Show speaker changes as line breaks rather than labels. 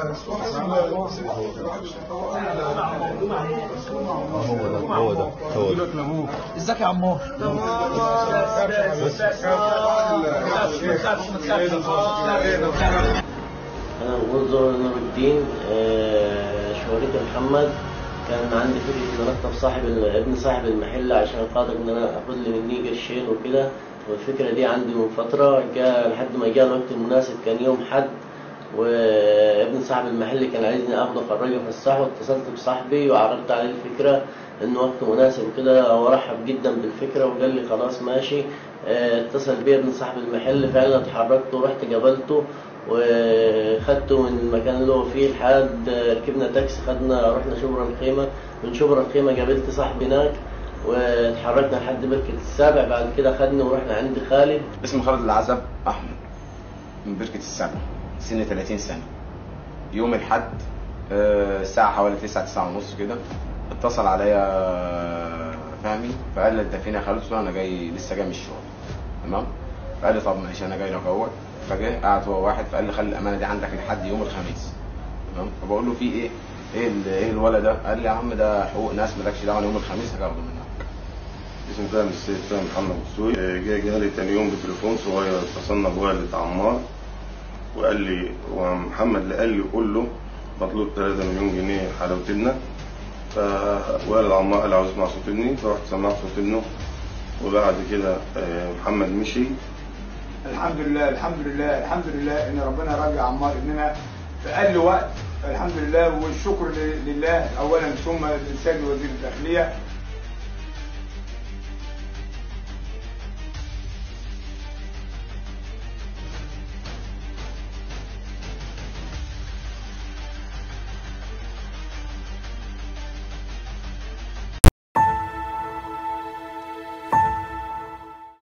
هو ده هو ده
ازيك يا عمار
أنا منظر نور الدين آه، شهرتي محمد كان عندي فكرة إن أنا أخطف صاحب ابن صاحب المحل عشان خاطر إن أنا آخد لي مني قرشين وكده والفكرة دي عندي من فترة جاء لحد ما جاء الوقت المناسب كان يوم حد وابن صاحب المحل كان عايزني اخده اخرجه افسحه اتصلت بصاحبي وعرضت عليه الفكرة انه وقت مناسب وكده ورحب جدا بالفكرة وقال لي خلاص ماشي اه، اتصل بيا ابن صاحب المحل فعلا اتحركت ورحت قابلته وخدته من المكان اللي هو فيه لحد ركبنا تاكسي خدنا رحنا شبرا الخيمة من شبرا الخيمة قابلت صاحبي هناك واتحركنا لحد بركة السابع بعد كده خدني ورحنا عند خالد
اسمي خالد العزب احمد من بركه السبع سن 30 سنه يوم الحد آه، الساعه حوالي 9 9 ونص كده اتصل عليا آه، فهمي فقال لي انت فين يا خالد قلت له انا جاي لسه جاي من الشغل تمام فقال لي طب ماشي انا جاي لك اهوت فجه قعد هو واحد فقال لي خلي الامانه دي عندك لحد يوم الخميس تمام فبقول له في ايه ايه ال- ايه الولد ده قال لي يا عم ده حقوق ناس مالكش دعوه يوم الخميس هاخده منك
اسمي فهمي السيد فهمي محمد السوي آه، جه جالي تاني يوم بتليفون صغير اتصلنا بوالد عمار وقال لي ومحمد اللي قال لي قول له مطلوب 3 مليون جنيه حلاوة ابنك فوالد عمار قال عاوز اسمع صوت ابني فرحت سمعت صوت ابنه وبعد كده آه، محمد مشي
الحمد لله الحمد لله الحمد لله ان ربنا رجع عمار ابننا في اقل وقت الحمد لله والشكر ل- لله اولا ثم للسيد وزير الداخليه